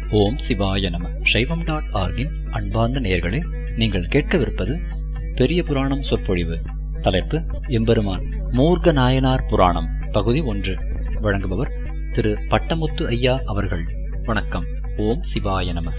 ஓம் சிவாய நம சைவம் டாட் ஆர்கின் அன்பார்ந்த நேயர்களே நீங்கள் கேட்கவிருப்பது பெரிய புராணம் சொற்பொழிவு தலைப்பு எம்பெருமான் மூர்க்க நாயனார் புராணம் பகுதி ஒன்று வழங்குபவர் திரு பட்டமுத்து ஐயா அவர்கள் வணக்கம் ஓம் சிவாய நம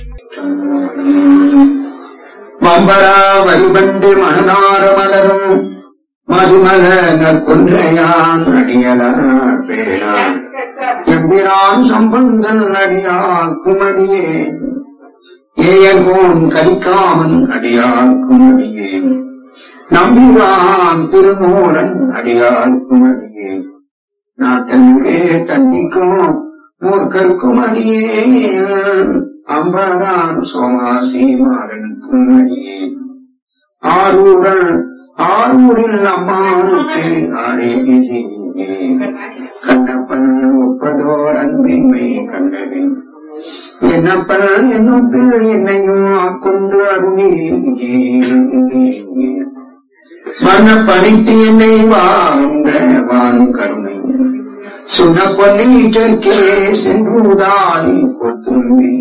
மம்பரா வழிபண்டு மணனார மலரும் மதுமல நற்கொன்றையான் அடியலார் பேரான் எம்பிரான் சம்பந்தன் அடியார் குமடியே ஏயர்கோன் கடிக்காமன் அடியார் குமடியே நம்பிரான் திருமூலன் அடியார் குமடியே நாட்டனுக்கே தண்டிக்கும் மூர்க்கர்க்கும் அடியே அம்பரான் சோமாசி மாறனுக்கும் அடியே ஆரூரன் ஆரூரில் அம்மானுக்கு ஆரே கண்ணப்பன் ஒப்பதோர் அன்பின்மை கண்டவின் என்னப்பன் என்னப்பில் என்னையும் ஆட்கொண்டு அருளி மன பணித்து என்னை வா என்ற வான் கருணை சுன பொன்னீற்றற்கே சென்றுதாய் கொத்தும்பி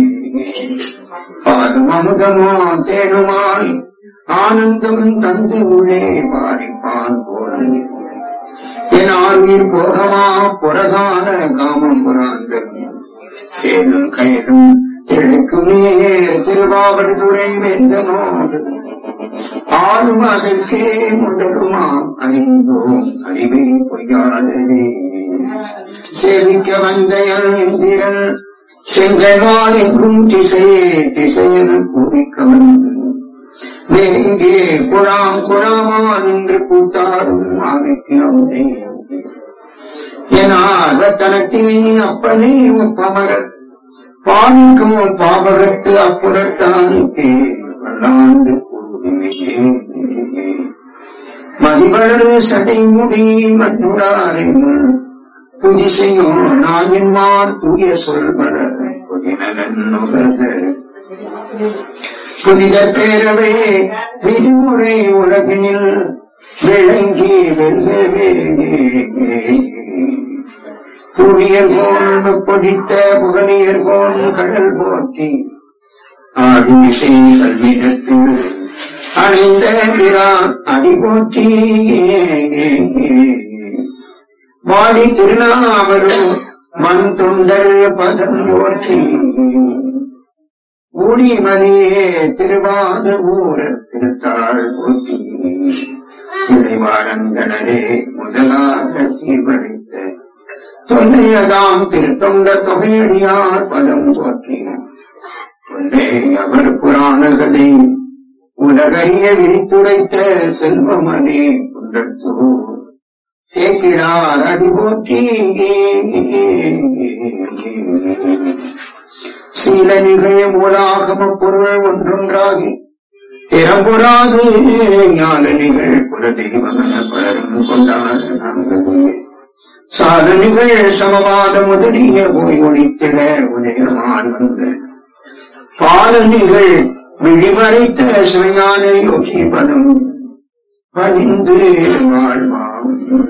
பாடும் அமுதமோ தேனுமாய் ஆனந்தம் தந்து உள்ளே பாடிப்பான் போல் என் ஆர்வீர் போகமா புறகான காமம் புராந்தம் சேரும் கயலும் திளைக்கும் நேர் திருவாவடுதுறை வெந்தனோடு ஆளும் அதற்கே முதலுமாம் அறிந்தோம் அறிவே பொய்யாளரே சேவிக்க வந்த இந்திரன் செங்கல்வாள் எங்கும் திசையே திசையென கூறிக்க வந்து நெருங்கே குழாம் குழாமா நின்று கூத்தாடும் ஆவிக்கு அவனே என் ஆர்வத்தனத்தினை அப்பனே ஒப்பமரர் பாவிக்கும் பாவகத்து அப்புறத்தானுக்கே வல்லாண்டு கூறுமையே மதிவளரு சடை முடி மன்னுடாரெங்கள் துதி செய்யும் நாயன்மார் தூய சொல்வரர் புதினன் நுகர்தர் புனித பேரவே விடுமுறை உலகினில் விளங்கி வெல்லவே புவியர் போல் பொடித்த புகழியர் போல் கடல் போற்றி ஆதிமிசை கல்விதத்தில் அணைந்த பிரான் அடி போற்றி வாடி திருநாவரும் மண் தொண்டர் பதம் போற்றி ஊழிமணியே திருவாத ஊரர் திருத்தாள் போற்றி இளைவாரங்கனரே முதலாக சீர்வழித்த தொல்லையதாம் திருத்தொண்ட தொகையடியார் பதம் போற்றி கொண்டே அவர் புராண கதை உலகறிய விரித்துரைத்த செல்வமனே குன்றத்தூ சேக்கிடார் அடி போற்றி சீல நிகழ் மூலாகம பொருள் ஒன்றொன்றாகி திறம்புறாது ஞான நிகழ் குலதெய்வமன பலரும் கொண்டாட நாங்கள் சால நிகழ் சமவாத முதலிய போய் ஒழித்திட உதயமான் வந்த பால நிகழ் விழிமறைத்த சிவஞான யோகி பதம் பணிந்து வாழ்வாம்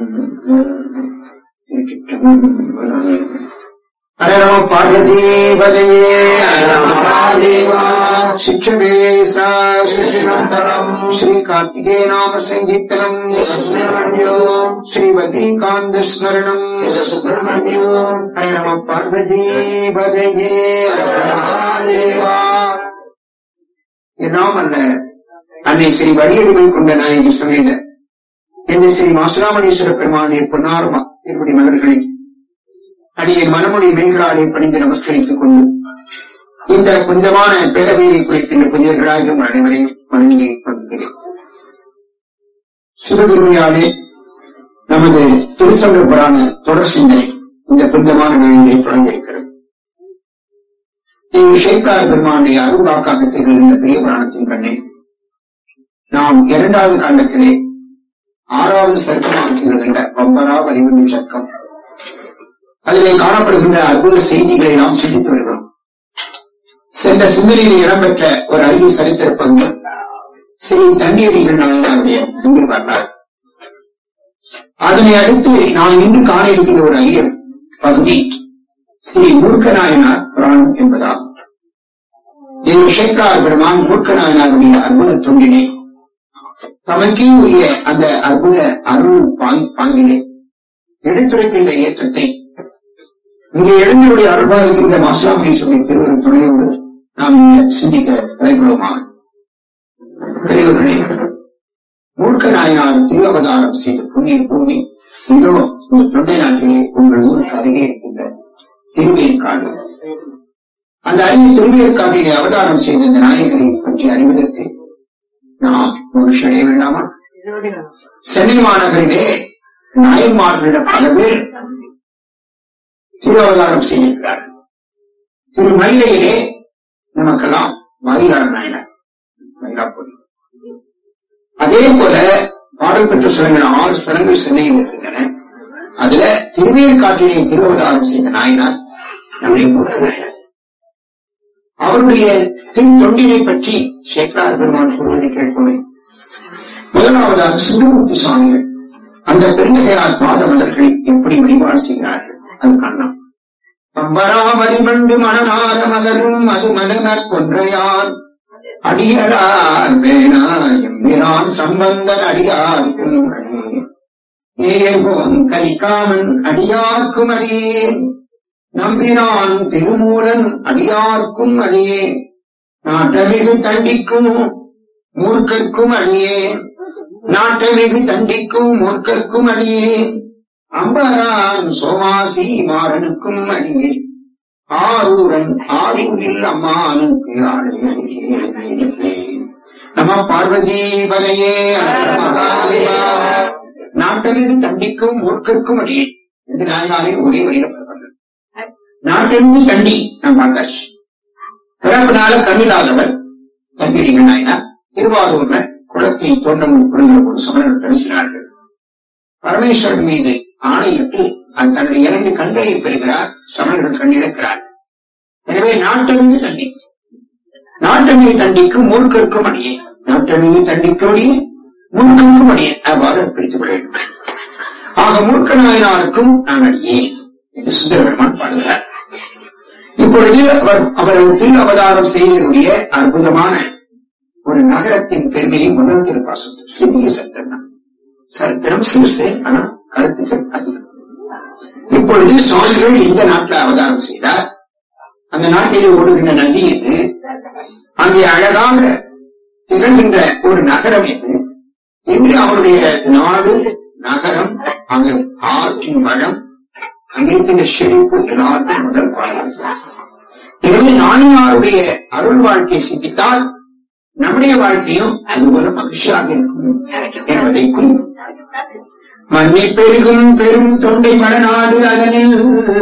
ஹரம பார்வதி பதையே தேவா சிக்ஷவே சிதம்பரம் ஸ்ரீ கார்த்திகே நாம சங்கீர்த்தனம் சுப்பிரமணியோ ஸ்ரீவதி காந்த ஸ்மரணம் சுப்பிரமணியோ ஹரம பார்வதி பதையே தேவா நாம் அல்ல அன்னை ஸ்ரீ வடிவடிமை கொண்ட நாயகி சமேத என்னை ஸ்ரீ மாசுராமணீஸ்வர பெருமானே பொன்னாரமா இப்படி மலர்களை அடியின் மனமொழி மேகலாலே பணிந்து நமஸ்கரித்துக் கொண்டு இந்த புனிதமான பேரவையை குறிக்கின்ற புனிதர்களாக உங்கள் அனைவரையும் வணங்கி கொள்கிறேன் சிவகிருமையாலே நமது திருத்தொண்ட புராண தொடர் சிந்தனை இந்த புனிதமான வேளையிலே தொடங்கியிருக்கிறது சேக்கராய பெருமானுடைய அருள்வாக்காக திகழ்கின்ற பெரிய புராணத்தின் கண்ணே நாம் இரண்டாவது காண்டத்திலே ஆறாவது சர்க்கமாக திகழ்கின்ற பம்பரா வரிவண்டி சர்க்கம் அதிலே காணப்படுகின்ற அற்புத செய்திகளை நாம் சிந்தித்து வருகிறோம் சென்ற சிந்தனையில் இடம்பெற்ற ஒரு அரிய சரித்திர பங்கு ஸ்ரீ தண்ணீரிகள் நாயனாருடைய இங்கு வரலாறு அதனை அடுத்து நாம் இன்று காண இருக்கின்ற ஒரு அரிய பகுதி ஸ்ரீ மூர்க்கநாயனார் புராணம் என்பதாகும் சேக்கரார் பெருமான் மூர்க்கநாயனாருடைய அற்புத தொண்டினை தமக்கே உரிய அந்த அற்புத அருள் பாங்- பாங்கினை எடுத்துரைக்கின்ற இயக்கத்தை இங்கே எழுந்தருடைய அருள்பாலிக்கின்ற மாசிலாமேஸ்வரி திருவருள் துணையோடு நாம் இங்க சிந்திக்க தலைப்படுவோமாக பெரியவர்களே மூர்க்க நாயனார் திருவவதாரம் செய்த புண்ணிய பூமி இதோ இந்த தொண்டை நாட்டிலே உங்கள் ஊருக்கு அருகே இருக்கின்ற திருவேற்காடு அந்த அருகே திருவேற்காட்டிலே அவதாரம் செய்த இந்த நாயகரை பற்றி அறிவதற்கு நாம் மகிழ்ச்சி அடைய வேண்டாமா சென்னை மாநகரிலே நாயன்மார்களில் பல பேர் திருவவதாரம் செய்திருக்கிறார்கள் திரு மயிலையிலே நமக்கெல்லாம் மயிலார் நாயனார் மயிலாப்பூர் அதே போல பாடல் பெற்ற ஸ்தலங்கள் ஆறு ஸ்தலங்கள் சென்னையில் இருக்கின்றன அதுல திருவேற்காட்டிலே திருவவதாரம் செய்த நாயனார் நம்முடைய மூர்க்க நாயனார் அவருடைய திரு தொண்டினை பற்றி சேக்கரார் பெருமான் கூறுவதை கேட்போமே முதலாவதாக சுந்தரமூர்த்தி சுவாமிகள் அந்த பெருந்தகையார் பாத மலர்களை எப்படி வழிபாடு செய்கிறார்கள் அது காணலாம் பம்பராமரி மண்டு மணநார மலரும் அது மலனர் கொன்றையான் அடியலார் வேணா எம்பிரான் சம்பந்தன் அடியார்க்கும் அடியே ஏகோன் கலிக்காமன் அடியார்க்கும் அடியேன் நம்பினான் திருமூலன் அடியார்க்கும் அடியே நாட்டமிகு தண்டிக்கும் மூர்க்கர்க்கும் அடியே நாட்டமிகு தண்டிக்கும் மூர்க்கர்க்கும் அடியே அம்பரான் சோமாசி மாறனுக்கும் அடியே ஆரூரன் ஆரூரில் அம்மானுக்கு ஆடையே நம பார்வதி பதையே மகாதேவா நாட்டமிகு தண்டிக்கும் மூர்க்கர்க்கும் அடியே என்று நாயனாரே ஒரே வழியில் பரப்பது நாட்டெழுந்து தண்டி நாம் பார்த்தாச்சு பிறப்பினால கண்ணில்லாதவர் தண்ணீரிகள் நாயனார் திருவாரூர்ல குளத்தை தோண்டம் கொடுங்கிற போது சமணர்கள் பேசினார்கள் பரமேஸ்வரன் மீது ஆணையிட்டு அது தன்னுடைய இரண்டு கண்களை பெறுகிறார் சமணர்கள் கண்ணிழக்கிறார் எனவே நாட்டமிகு தண்டி நாட்டமிகு தண்டிக்கு மூர்க்கருக்கும் அடியே நாட்டமிகு தண்டிக்கும் அடியே மூர்க்கருக்கும் அடியே அவ்வாறு பிரித்துக் கொள்ள வேண்டும் ஆக மூர்க்க நாயனாருக்கும் நான் அடியே என்று சுந்தர பெருமான் பாடுகிறார் இப்பொழுது அவர் அவரது திரு அவதாரம் செய்தனுடைய அற்புதமான ஒரு நகரத்தின் பெருமையை முதல் திருப்பாசம் சிறிய சத்திரம் சரித்திரம் சிறுசு ஆனா கருத்துக்கள் அதிகம் இப்பொழுது சுவாமிகள் இந்த நாட்டில் அவதாரம் செய்தார் அந்த நாட்டிலே ஓடுகின்ற நதி எது அங்கே அழகாக திகழ்கின்ற ஒரு நகரம் எது என்று அவருடைய நாடு நகரம் அங்கு ஆற்றின் வளம் அங்கிருக்கின்ற செழிப்பு எல்லாத்தையும் முதல் பாடுகிறார் எனவே நானியாருடைய அருள் வாழ்க்கையை சிந்தித்தால் நம்முடைய வாழ்க்கையும் அதுபோல மகிழ்ச்சியாக இருக்கும் என்பதை குறி மண்ணை பெருகும் பெரும் தொண்டை மலநாடு அதனில்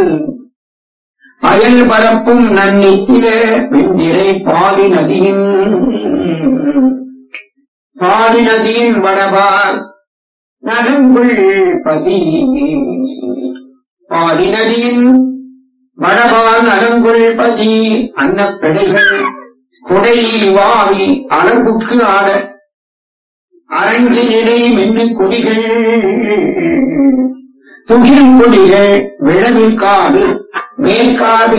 அயல் பரப்பும் நன்னித்தில வெண்டிரை பாடி நதியின் பாடி நதியின் வடபார் நலங்குள் பதி பாடி நதியின் வடபால் நலங்குள் பதி அன்னப்பெடைகள் கொடை வாவி அழகுக்கு ஆட அரங்கினிடை மின்னு கொடிகள் துகில் கொடிகள் விளவிற்காடு மேற்காடு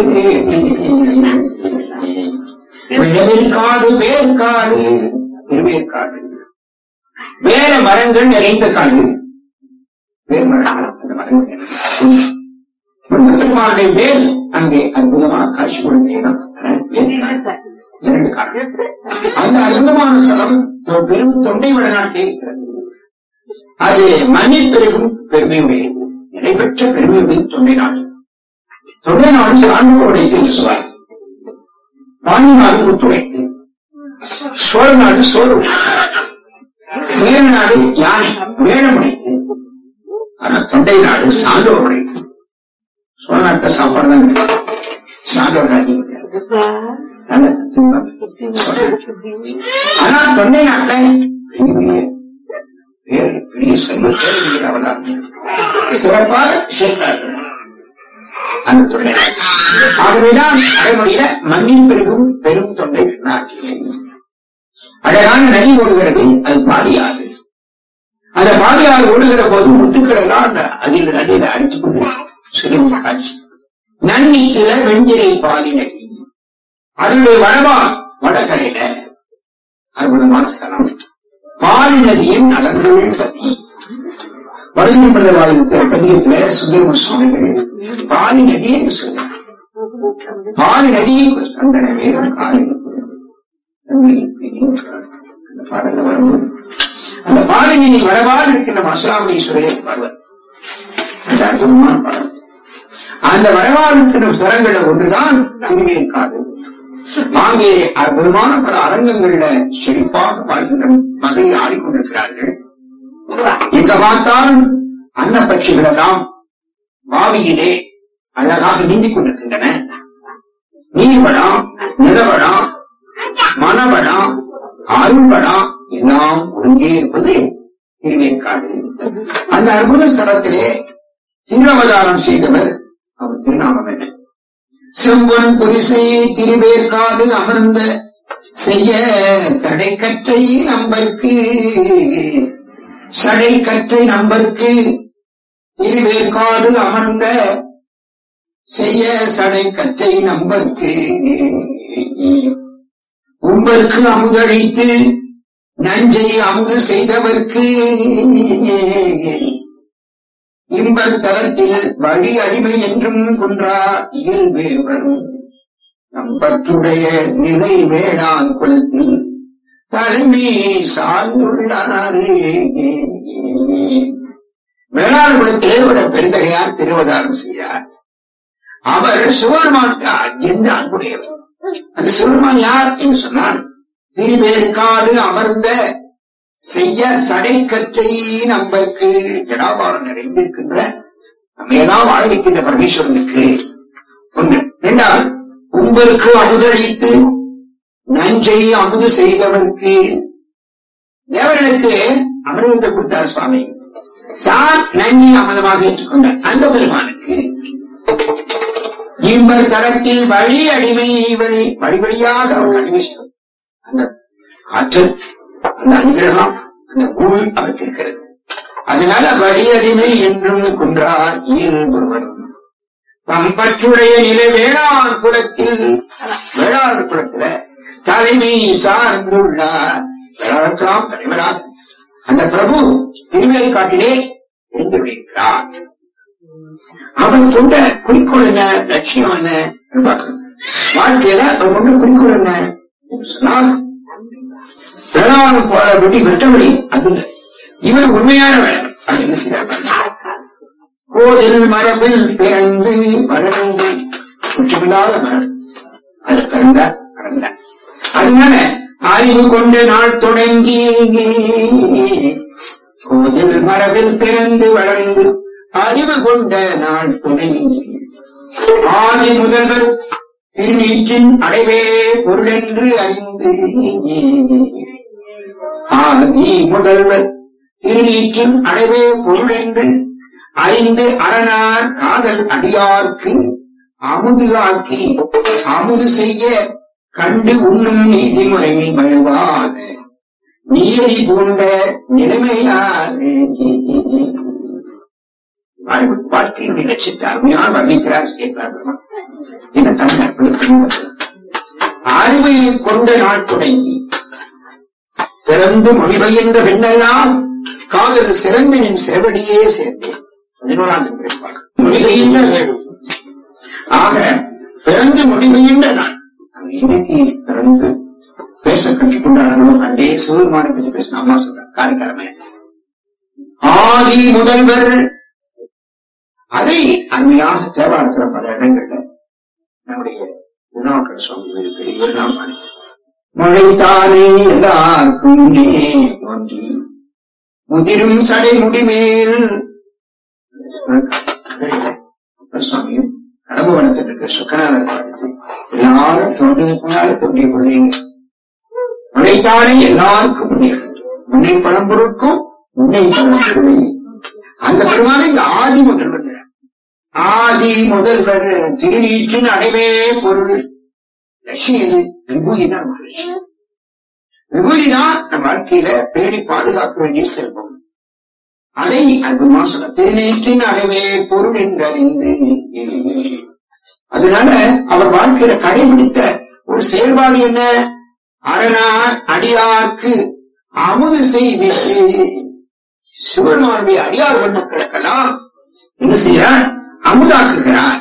விளவிற்காடு வேர்க்காடு திருவேற்காடு வேற மரங்கள் நிறைந்த காடு வேர் மரங்கள் அந்த மரங்கள் நிறைந்த பெருமாளுடைய வேல் அங்கே அற்புதமாக காட்சி கொடுத்த இடம் அதான் வேர்க்காடு. இரண்டு காரணம் அந்த அற்புதமான ஸ்தலம் ஒரு பெரும் தொண்டை வடநாட்டிலே இருக்கிறது அது மண்ணில் பெருகும் பெருமையுடையது நடைபெற்ற பெருமையுடைய தொண்டை நாடு தொண்டை நாடு சான்று உடைத்து சொல்வார் பாண்டி நாடு முத்துடைத்து சோழ நாடு சோறு உடைத்து சேர நாடு யானை வேடம் உடைத்து ஆனா தொண்டை நாடு சான்றோர் உடைத்து சோழ நாட்ட சாப்பாடு தான் கிடையாது. சான்றோர் ராஜ்யம் கிடையாது. நல்ல தத்துவம் சொல்றேன். ஆனா தொண்டை நாட்டில் பெரிய வேறு பெரிய செல்வம் தேவையில் அவதாரம் சிறப்பாக சேர்த்தார்கள் அந்த தொண்டை நாடு. ஆகவேதான் அடைமொழியில மண்ணின் பெருகும் பெரும் தொண்டை நாட்டிலே அழகான நதி ஓடுகிறது அது பாதியாறு அந்த பாதியாறு ஓடுகிற போது முத்துக்கள் எல்லாம் அந்த அதில் நதியில அடித்துக் கொண்டு சிறிது காட்சி நன்னீத்தில வெஞ்சிரை பாதி நதி அதனுடைய வடவா வடக அற்புதமான ஸ்தலம் பால் நதியின் நலங்கள் பதி வடகிரி வாயிலுக்கு பதியத்துல சுந்தரம சுவாமிகள் பாலி நதி என்று சொல்றார் பாலி நதியை குறித்து அந்த வேறும் காலையில் அந்த பாடல வரும்போது அந்த பாலனியை வடவால் இருக்கின்ற மசுராமணீஸ்வரர் பாடுவார் அந்த அற்புதமான பாடல் அந்த வடவால் இருக்கின்ற ஸ்வரங்கள ஒன்றுதான் திரும்பியின் காது அங்கே அற்புதமான பல அரங்கங்கள்ல செழிப்பாக பாடுகின்ற மகளிர் ஆடிக்கொண்டிருக்கிறார்கள் எங்க பார்த்தாலும் அன்ன பட்சிகள் எல்லாம் பாவியிலே அழகாக நீந்திக் கொண்டிருக்கின்றன நீர்வளம் நிலவளம் மனவளம் அருள்வளம் எல்லாம் ஒருங்கே இருப்பது திருவேற்காடு அந்த அற்புத ஸ்தலத்திலே திருவதாரம் செய்தவர் அவர் திருநாமம் என்ன செம்பொன் புரிசை திருவேற்காடு அமர்ந்த செய்ய சடைக்கற்றை நம்பருக்கு சடைக்கற்றை நம்பருக்கு திருவேற்காடு அமர்ந்த செய்ய சடைக்கற்றை நம்பருக்கு உம்பருக்கு அமுதழித்து நஞ்சை அமுது செய்தவர்க்கு இன்பத் தலத்தில் வழி அடிமை என்றும் குன்றா இயல்பே வரும் நம்பற்றுடைய நிலை வேளாண் குலத்தில் தலைமை சார்ந்துள்ளாரே வேளாண் குலத்திலே ஒரு பெருந்தகையார் திருவதாரம் செய்யார் அவர் சிவருமானுக்கு அஜெந்த அன்புடையவர் அந்த சிவருமான் யார் என்று சொன்னார் திருவேற்காடு அமர்ந்த செய்ய சடைக்கற்றை நம்பருக்கு ஜடாபாரம் நிறைந்திருக்கின்ற நம்ம எல்லாம் வாழ வைக்கின்ற பரமேஸ்வரனுக்கு ஒன்று இரண்டாவது உங்களுக்கு அமுதளித்து நஞ்சை அமுது செய்தவருக்கு தேவர்களுக்கு அமிர்தத்தை கொடுத்தார் சுவாமி தான் நன்றி அமிர்தமாக ஏற்றுக்கொண்டார் அந்த பெருமானுக்கு இன்பர் தலத்தில் வழி அடிமை வழி வழி வழியாக அவர் அடிமை செய்வார் அந்த ஆற்றல் அந்த அனுகிரகம் அந்த ஊழ் அவருக்கு இருக்கிறது அதனால வழி அடிமை என்றும் குன்றார் இயல்பு வரும் தம்பற்றுடைய நிலை வேளாண் குலத்தில் வேளாண் குலத்துல தலைமை சார்ந்துள்ளார் வேளாண்கெல்லாம் தலைவராக அந்த பிரபு திருவேற்காட்டிலே எழுந்துள்ளிருக்கிறார் அவன் கொண்ட குறிக்கோள் என்ன லட்சியம் என்ன என்று பார்க்கணும் வாழ்க்கையில அவன் கொண்ட குறிக்கோள் என்ன என்று சொன்னால் வேளாண் போல வெட்டி வெட்டபடி அது இல்லை. இவர் உண்மையான வேலை அது என்ன செய்யறாங்க கோயில் மரபில் பிறந்து வளர்ந்து குற்றமில்லாத மரம் அது பிறந்தார் வளர்ந்தார் அதனால அறிவு கொண்ட நாள் தொடங்கி கோயில் மரபில் பிறந்து வளர்ந்து அறிவு கொண்ட நாள் தொடங்கி ஆதி முதல்வர் திருநீற்றின் அடைவே பொருளென்று அறிந்து ஆதி முதல்வர் திருநீற்றின் அடைவே பொருளென்று அறிந்து அரணார் காதல் அடியார்க்கு அமுது ஆக்கி அமுது செய்ய கண்டு உண்ணும் நீதிமுறைமை மழுவாத நீரை பூண்ட நிலைமையார் வாழ்வு வாழ்க்கையினுடைய லட்சியத்தை அருமையாக வர்ணிக்கிறார் சேர்க்கிறார் பெருமாள். இந்த தமிழ் அறிவையை கொண்ட நாள் தொடங்கி பிறந்து மொழிபெயர்ந்த பெண்ணெல்லாம் காதல் சிறந்து நின் செவடியே சேர்ந்தேன் பதினோராம் திருப்பாக மொழிபெயர்ந்த வேணும் ஆக பிறந்து மொழிபெயர்ந்த நான் அவன் இன்னைக்கு பிறந்து பேச கற்றுக்கொண்டார்களோ அண்டே சிவருமான பற்றி பேசின அம்மா சொல்ற காரைக்காரமே ஆதி முதல்வர் அதை அருமையாக தேவாலயத்துல பல இடங்கள்ல நம்முடைய உணாக்கர் சுவாமி பெரியவர் நாம் மழைத்தானே எல்லாருக்கும் நே தோன்றி முதிரும் சடை முடிமேல் சுவாமியும் கடம்பவனத்தில் இருக்க சுக்கநாதர் பாடத்து எல்லாரும் தோன்றதுக்கு முன்னால தோன்றிய பிள்ளைங்க மழைத்தானே எல்லாருக்கும் முன்னே முன்னை பழம்பொருட்கும் முன்னை பழம்பொருளை அந்த பெருமானை இங்க ஆதி முதல்வர் ஆதி முதல்வர் திருநீற்றின் அடைவே பொருள் லட்சியம் எது விபூதி தான் நமக்கு லட்சியம் விபூதி தான் நம் வாழ்க்கையில பேணி பாதுகாக்க வேண்டிய செல்வம் அதை அற்புதமா சொல்ல திருநீற்றின் அடைவே பொருள் என்றறிந்து அதனால அவர் வாழ்க்கையில கடைபிடித்த ஒரு செயல்பாடு என்ன அரணார் அடியார்க்கு அமுது செய்வித்து சிவருமானுடைய அடியார் மக்களுக்கெல்லாம் என்ன செய்யறார் அமுதாக்குகிறார்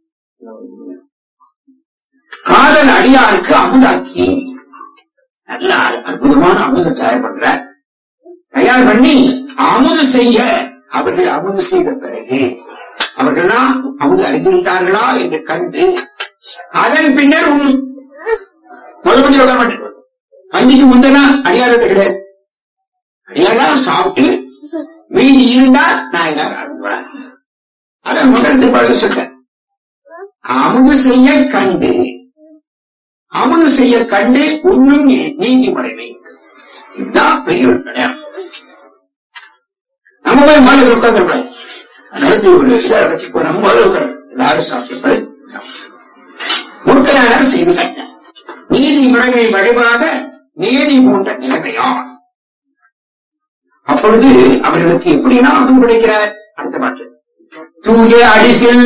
காதல் அடியாருக்கு அமுதாக்கி நல்ல அற்புதமான அமுத தயார் பண்றார் தயார் பண்ணி அமுது செய்ய அவர்கள் அமுது செய்த பிறகு அவர்கள்லாம் அமுது அறிந்துவிட்டார்களா என்று கண்டு அதன் பின்னர் உன் முதல் பஞ்சு உட்கார மாட்டேன் பஞ்சுக்கு முந்தனா அடியாரத்தை கிடையாது அடியாரா சாப்பிட்டு மீதி இருந்தா நான் எல்லாரும் அனுப்புவேன் அதான் முதல் திருப்பாளர் சொல்றேன் அமுது செய்ய கண்டு அமுது செய்ய கண்டு உண்ணும் நீதி முறைமை இதுதான் பெரிய ஒரு கிடையாது நம்ம போய் முதல்ல உட்காந்துருக்கூடாது நடத்தி ஒரு இதை நடத்தி போ நம்ம முதல்ல உட்காந்து எல்லாரும் சாப்பிட்டு பிறகு முற்கனாக செய்து கட்ட நீதி முறைமை வழிபாக நீதி போன்ற நிலைமையான் அப்பொழுது அவர்களுக்கு எப்படிலாம் அமுது கிடைக்கிறார் அடுத்த பாட்டு தூய அடிசில்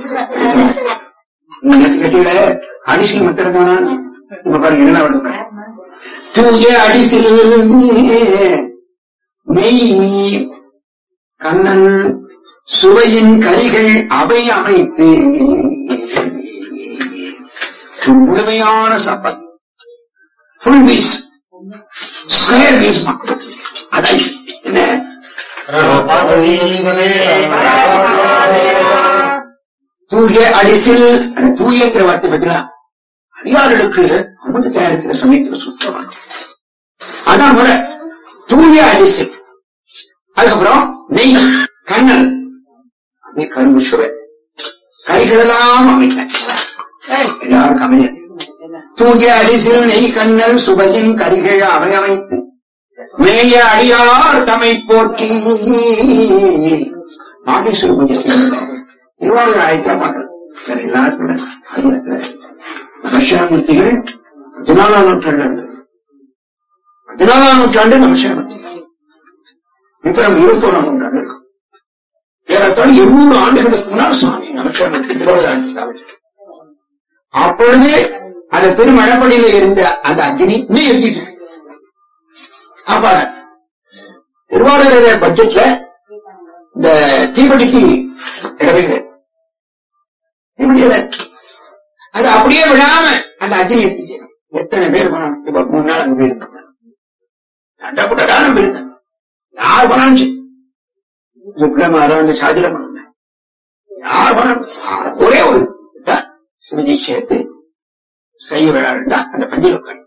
கட்டிவிட அடிசில் மத்திரம் தானா இப்ப பாருங்க என்ன வருது தூய அடிசில் மெய் கண்ணன் சுவையின் கரிகள் அவை அமைத்து முழுமையான சப்பத் ஃபுல் பீஸ் ஸ்கொயர் பீஸ் அதை என்ன தூய அடிசில் அந்த தூயங்கிற வார்த்தை பத்தினா அடியார்களுக்கு அமுது தயாரிக்கிற சமயத்தில் சுத்தம் அதான் முறை தூய அடிசில் அதுக்கப்புறம் நெய் கண்ணன் அப்படியே கரும்பு சுவை கைகளெல்லாம் அமைத்தேன் எல்லாருக்கும் அமைய தூய அடிசில் நெய் கண்ணல் சுவையின் கரிகள் அவை அமைத்து மேய அடியார் தமை போற்றி நாகேஸ்வர பூஜை திருவாரூர் ஆயிரம் மக்கள் வேற எல்லாருக்கும் நமசாமூர்த்திகள் பதினாலாம் நூற்றாண்டு பதினாலாம் நூற்றாண்டு நமசாமூர்த்திகள் இப்ப நம்ம இருபத்தோராம் நூற்றாண்டு இருக்கும் ஏறத்தாழ இருநூறு ஆண்டுகளுக்கு முன்னால் சுவாமி நமசாமூர்த்தி திருவாரூர் ஆண்டு அப்பொழுது அந்த திருமணப்படியில இருந்த அந்த அக்னி இன்னும் எரிஞ்சிட்டு இருக்கு அப்ப திருவாரூர் பட்ஜெட்ல இந்த தீப்பெட்டிக்கு இடமே தீப்பெட்டி அது அப்படியே விடாம அந்த அக்னி எடுத்துச்சு எத்தனை பேர் போனாங்க இப்ப மூணு நாள் அங்க போயிருந்தாங்க சண்டப்பட்டான போயிருந்தாங்க யார் போனாலும் சரி விக்ரமாரா அந்த சாதில போனாங்க யார் போனாலும் ஒரே ஒரு சிவஜி சேர்த்து சைவ விழா இருந்தா அந்த பந்தியில் உட்காந்து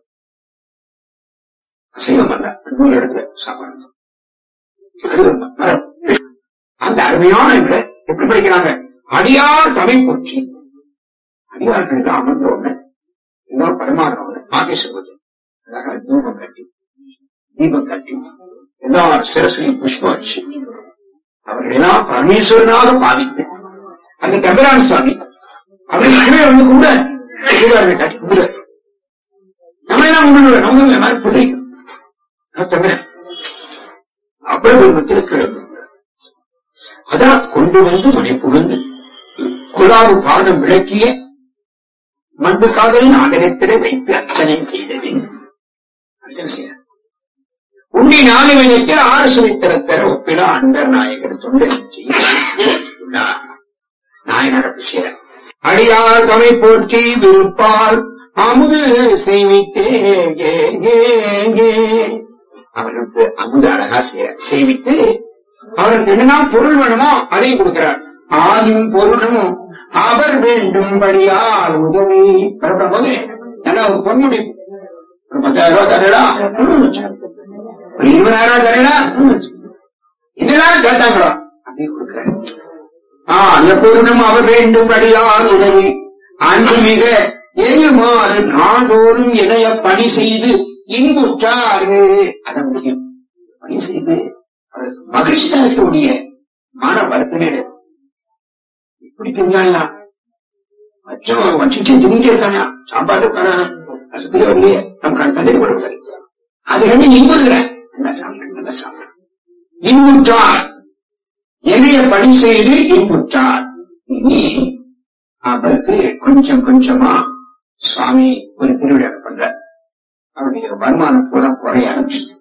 அசைவம் அல்ல நூல் இடத்துல சாப்பாடு அது ஒரு மரம் அந்த அருமையான விட எப்படி படிக்கிறாங்க அடியார் தமிழ் போச்சு அடியார்களுக்கு அமர்ந்த ஒண்ணு இன்னொரு பரமாற்ற ஒண்ணு நாகேஸ்வர அழகா தூபம் கட்டி தீபம் கட்டி எல்லா சிரசிலையும் புஷ்பம் வச்சு அவர்களெல்லாம் பரமேஸ்வரனாக பாவித்து அந்த கபிரான் சுவாமி அவர்களே வந்து கூட கீழே கட்டி கும்பிட நம்ம என்ன கும்பிடுவோம் நம்ம மாதிரி புரியும் அப்பொழுது ஒரு திருக்கிறது அதான் கொண்டு வந்து மனை புகுந்து குலாவு பாதம் விளக்கிய மண்பு காதலின் ஆதரத்திட வைத்து அர்ச்சனை செய்தவின் அர்ச்சனை செய்ய உண்ணி நாலு வினைத்தில் ஆறு சுவித்தரத்தர ஒப்பிட அண்டர் நாயகர் தொண்டை செய்தார் நாயனர் விஷய அடியார் தமை போற்றி விருப்பால் அமுது சேமித்தே ஏ, ஏ, ஏ. அவர்களுக்கு அமுது அழகா செய்ய- சேமித்து அவர்களுக்கு என்னென்ன பொருள் வேணுமோ அதையும் கொடுக்கிறார் ஆயும் பொருளும் அவர் வேண்டும்படியால் உதவி பரப்படும் போது நல்லா ஒரு பொன்முடி ஒரு பத்தாயிரம் ரூபாய் தரடா ஒரு இருபதாயிரம் ரூபாய் தரடா என்னெல்லாம் கேட்டாங்களோ அப்படியே கொடுக்கிறார் ஆ எப்பொழுதும் அவர் வேண்டும்படியால் உதவி அன்பு மிக எங்குமாறு நாள்தோறும் இணைய பணி செய்து இன்புற்றாரு அத முடியும் பணி செய்து அவருக்கு மகிழ்ச்சி தான் இருக்கக்கூடிய மான வருத்தமே கிடையாது. இப்படி தெரிஞ்சாயா மச்சம் வச்சுட்டு தின்னுட்டே இருக்கானா சாப்பாடு இருக்கானா அசத்துக்கு வரலையே நமக்கு கதை கொடுக்கூடாது அது கண்டு இன்புறுகிறேன் நல்லா சாப்பிடுறேன் நல்லா சாப்பிடுறேன் இன்புற்றார் என்னைய பணி செய்து இன்புற்றார் இனி அவருக்கு கொஞ்சம் கொஞ்சமா சுவாமி ஒரு திருவிழா பண்ற அவருடைய வருமானம் பூரா குறைய ஆரம்பிச்சது